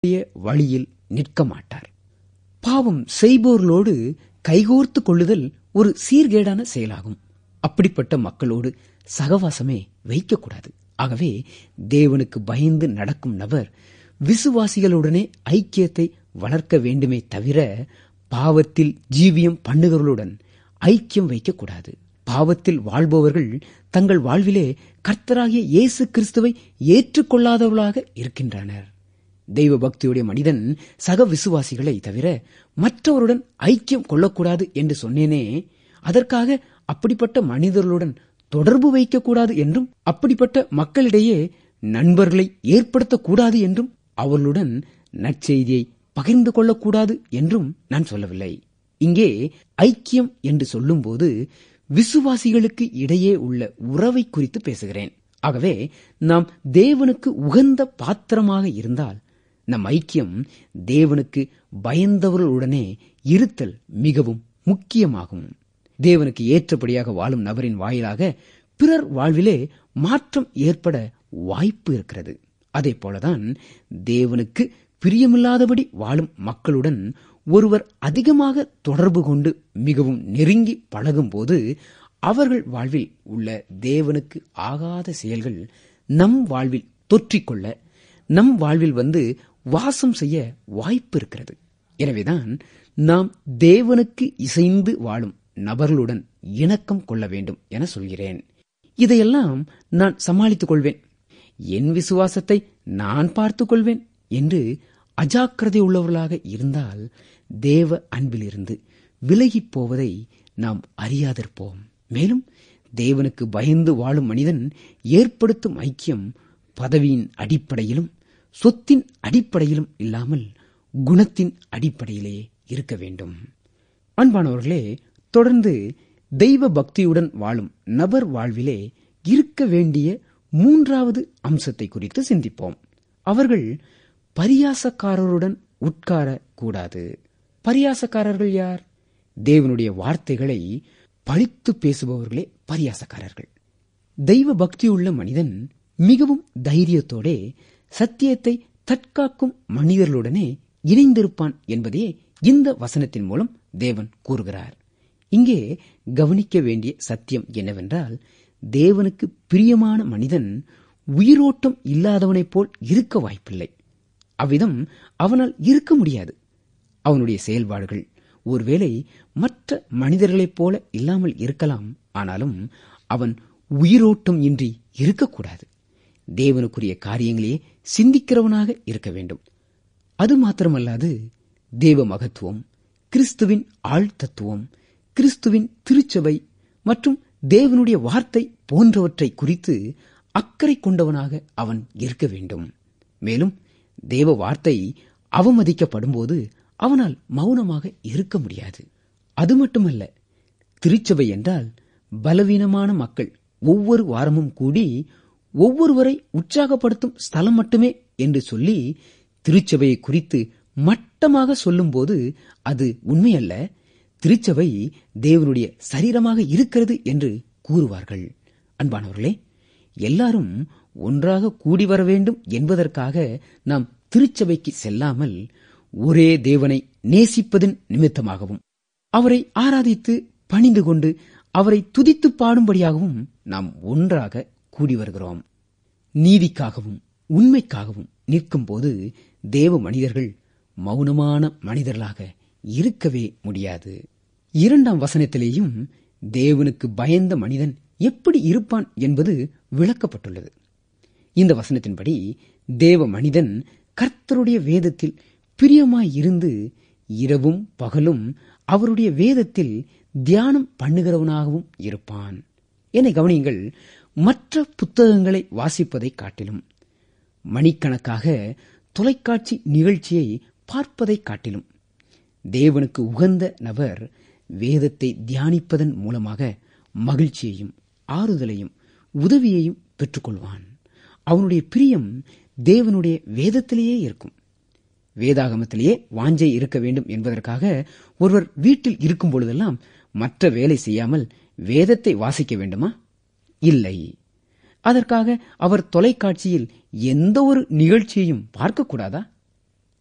தேவனுடைய வழியில் நிற்க மாட்டார் பாவம் செய்பவர்களோடு கைகோர்த்து கொள்ளுதல் ஒரு சீர்கேடான செயலாகும் அப்படிப்பட்ட மக்களோடு சகவாசமே வைக்கக்கூடாது ஆகவே தேவனுக்கு பயந்து நடக்கும் நபர் விசுவாசிகளுடனே ஐக்கியத்தை வளர்க்க வேண்டுமே தவிர பாவத்தில் ஜீவியம் பண்ணுகிறவர்களுடன் ஐக்கியம் வைக்கக்கூடாது பாவத்தில் வாழ்பவர்கள் தங்கள் வாழ்விலே கர்த்தராகிய இயேசு கிறிஸ்துவை ஏற்றுக்கொள்ளாதவர்களாக இருக்கின்றனர் தெய்வ பக்தியுடைய மனிதன் சக விசுவாசிகளை தவிர மற்றவருடன் ஐக்கியம் கொள்ளக்கூடாது என்று சொன்னேனே அதற்காக அப்படிப்பட்ட மனிதர்களுடன் தொடர்பு வைக்கக்கூடாது என்றும் அப்படிப்பட்ட மக்களிடையே நண்பர்களை ஏற்படுத்தக்கூடாது என்றும் அவர்களுடன் நற்செய்தியை பகிர்ந்து கொள்ளக்கூடாது என்றும் நான் சொல்லவில்லை இங்கே ஐக்கியம் என்று சொல்லும்போது விசுவாசிகளுக்கு இடையே உள்ள உறவை குறித்து பேசுகிறேன் ஆகவே நாம் தேவனுக்கு உகந்த பாத்திரமாக இருந்தால் நம் ஐக்கியம் தேவனுக்கு பயந்தவர்களுடனே இருத்தல் மிகவும் முக்கியமாகும் தேவனுக்கு ஏற்றபடியாக வாழும் நபரின் வாயிலாக பிறர் வாழ்விலே மாற்றம் ஏற்பட வாய்ப்பு இருக்கிறது அதே போலதான் தேவனுக்கு பிரியமில்லாதபடி வாழும் மக்களுடன் ஒருவர் அதிகமாக தொடர்பு கொண்டு மிகவும் நெருங்கி பழகும்போது அவர்கள் வாழ்வில் உள்ள தேவனுக்கு ஆகாத செயல்கள் நம் வாழ்வில் தொற்றிக்கொள்ள நம் வாழ்வில் வந்து வாசம் செய்ய வாய்ப்பு இருக்கிறது எனவேதான் நாம் தேவனுக்கு இசைந்து வாழும் நபர்களுடன் இணக்கம் கொள்ள வேண்டும் என சொல்கிறேன் இதையெல்லாம் நான் சமாளித்துக் கொள்வேன் என் விசுவாசத்தை நான் பார்த்துக் கொள்வேன் என்று அஜாக்கிரதை உள்ளவர்களாக இருந்தால் தேவ அன்பிலிருந்து விலகிப் போவதை நாம் அறியாதிருப்போம் மேலும் தேவனுக்கு பயந்து வாழும் மனிதன் ஏற்படுத்தும் ஐக்கியம் பதவியின் அடிப்படையிலும் சொத்தின் அடிப்படையிலும் இல்லாமல் குணத்தின் அடிப்படையிலே இருக்க வேண்டும் அன்பானவர்களே தொடர்ந்து தெய்வ பக்தியுடன் வாழும் நபர் வாழ்விலே இருக்க வேண்டிய மூன்றாவது அம்சத்தை குறித்து சிந்திப்போம் அவர்கள் பரியாசக்காரருடன் உட்கார கூடாது பரியாசக்காரர்கள் யார் தேவனுடைய வார்த்தைகளை பழித்து பேசுபவர்களே பரியாசக்காரர்கள் தெய்வ பக்தியுள்ள மனிதன் மிகவும் தைரியத்தோடே சத்தியத்தை தற்காக்கும் மனிதர்களுடனே இணைந்திருப்பான் என்பதே இந்த வசனத்தின் மூலம் தேவன் கூறுகிறார் இங்கே கவனிக்க வேண்டிய சத்தியம் என்னவென்றால் தேவனுக்கு பிரியமான மனிதன் உயிரோட்டம் இல்லாதவனைப் போல் இருக்க வாய்ப்பில்லை அவ்விதம் அவனால் இருக்க முடியாது அவனுடைய செயல்பாடுகள் ஒருவேளை மற்ற மனிதர்களைப் போல இல்லாமல் இருக்கலாம் ஆனாலும் அவன் உயிரோட்டம் இன்றி இருக்கக்கூடாது தேவனுக்குரிய காரியங்களையே சிந்திக்கிறவனாக இருக்க வேண்டும் அது மாத்திரமல்லாது தேவ மகத்துவம் கிறிஸ்துவின் ஆழ்தத்துவம் கிறிஸ்துவின் திருச்சபை மற்றும் தேவனுடைய வார்த்தை போன்றவற்றை குறித்து அக்கறை கொண்டவனாக அவன் இருக்க வேண்டும் மேலும் தேவ வார்த்தை அவமதிக்கப்படும்போது அவனால் மௌனமாக இருக்க முடியாது அது மட்டுமல்ல திருச்சபை என்றால் பலவீனமான மக்கள் ஒவ்வொரு வாரமும் கூடி ஒவ்வொருவரை உற்சாகப்படுத்தும் ஸ்தலம் மட்டுமே என்று சொல்லி திருச்சபையை குறித்து மட்டமாக சொல்லும்போது அது உண்மையல்ல திருச்சபை தேவனுடைய சரீரமாக இருக்கிறது என்று கூறுவார்கள் அன்பானவர்களே எல்லாரும் ஒன்றாக கூடி வர வேண்டும் என்பதற்காக நாம் திருச்சபைக்கு செல்லாமல் ஒரே தேவனை நேசிப்பதன் நிமித்தமாகவும் அவரை ஆராதித்து பணிந்து கொண்டு அவரை துதித்து பாடும்படியாகவும் நாம் ஒன்றாக கூடி வருகிறோம் நீதிக்காகவும் உண்மைக்காகவும் நிற்கும்போது தேவ மனிதர்கள் மௌனமான மனிதர்களாக இருக்கவே முடியாது இரண்டாம் வசனத்திலேயும் தேவனுக்கு பயந்த மனிதன் எப்படி இருப்பான் என்பது விளக்கப்பட்டுள்ளது இந்த வசனத்தின்படி தேவ மனிதன் கர்த்தருடைய வேதத்தில் பிரியமாய் இருந்து இரவும் பகலும் அவருடைய வேதத்தில் தியானம் பண்ணுகிறவனாகவும் இருப்பான் என்னை கவனியுங்கள் மற்ற புத்தகங்களை வாசிப்பதை காட்டிலும் மணிக்கணக்காக தொலைக்காட்சி நிகழ்ச்சியை பார்ப்பதை காட்டிலும் தேவனுக்கு உகந்த நபர் வேதத்தை தியானிப்பதன் மூலமாக மகிழ்ச்சியையும் ஆறுதலையும் உதவியையும் பெற்றுக்கொள்வான் அவனுடைய பிரியம் தேவனுடைய வேதத்திலேயே இருக்கும் வேதாகமத்திலேயே வாஞ்சை இருக்க வேண்டும் என்பதற்காக ஒருவர் வீட்டில் இருக்கும் பொழுதெல்லாம் மற்ற வேலை செய்யாமல் வேதத்தை வாசிக்க வேண்டுமா இல்லை அதற்காக அவர் தொலைக்காட்சியில் எந்த ஒரு நிகழ்ச்சியையும் பார்க்கக்கூடாதா